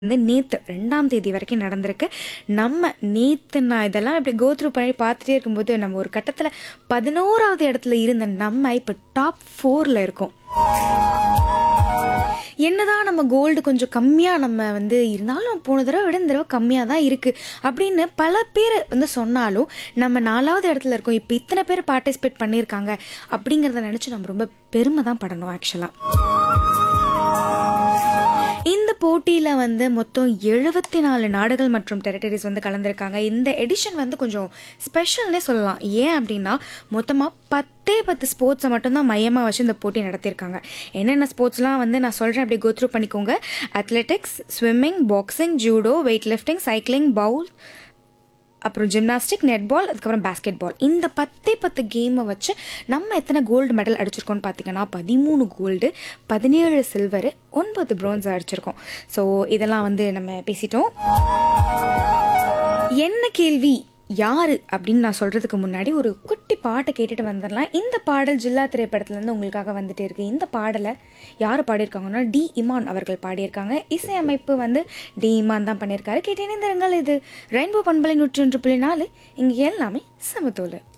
வந்து நேற்று ரெண்டாம் தேதி வரைக்கும் நடந்திருக்கு நம்ம நேற்று நான் இதெல்லாம் இப்படி கோத்ரூ பண்ணி பார்த்துட்டே இருக்கும்போது நம்ம ஒரு கட்டத்தில் பதினோராவது இடத்துல இருந்த நம்ம இப்போ டாப் ஃபோரில் இருக்கோம் என்னதான் நம்ம கோல்டு கொஞ்சம் கம்மியாக நம்ம வந்து இருந்தாலும் போன தடவை விட இந்த தடவை கம்மியாக தான் இருக்குது அப்படின்னு பல பேர் வந்து சொன்னாலும் நம்ம நாலாவது இடத்துல இருக்கோம் இப்போ இத்தனை பேர் பார்ட்டிசிபேட் பண்ணியிருக்காங்க அப்படிங்கிறத நினச்சி நம்ம ரொம்ப பெருமை தான் படணும் ஆக்சுவலாக இந்த போட்டியில் வந்து மொத்தம் எழுபத்தி நாலு நாடுகள் மற்றும் டெரிட்டரிஸ் வந்து கலந்துருக்காங்க இந்த எடிஷன் வந்து கொஞ்சம் ஸ்பெஷல்னே சொல்லலாம் ஏன் அப்படின்னா மொத்தமாக பத்தே பத்து ஸ்போர்ட்ஸை மட்டும்தான் மையமாக வச்சு இந்த போட்டி நடத்தியிருக்காங்க என்னென்ன ஸ்போர்ட்ஸ்லாம் வந்து நான் சொல்கிறேன் அப்படியே கோத்ரூ பண்ணிக்கோங்க athletics swimming boxing judo weight lifting cycling bowl அப்புறம் ஜிம்னாஸ்டிக் நெட்பால் அதுக்கப்புறம் பேஸ்கெட் பால் இந்த பத்தே பத்து கேமை வச்சு நம்ம எத்தனை கோல்டு மெடல் அடிச்சிருக்கோம்னு பார்த்தீங்கன்னா பதிமூணு கோல்டு பதினேழு சில்வரு ஒன்பது ப்ரோன்ஸ் அடிச்சிருக்கோம் ஸோ இதெல்லாம் வந்து நம்ம பேசிட்டோம் என்ன கேள்வி யாரு அப்படின்னு நான் சொல்கிறதுக்கு முன்னாடி ஒரு குட்டி பாட்டை கேட்டுட்டு வந்துடலாம் இந்த பாடல் ஜில்லா திரைப்படத்துலேருந்து உங்களுக்காக வந்துட்டே இருக்கு இந்த பாடலை யார் பாடியிருக்காங்கன்னா டி இமான் அவர்கள் பாடியிருக்காங்க இசையமைப்பு வந்து டி இமான் தான் பண்ணியிருக்காரு கேட்டேனே இந்த இது ரெயின்போ பண்பலை நூற்றி ஒன்று புள்ளி நாலு இங்கே எல்லாமே சமத்தோல்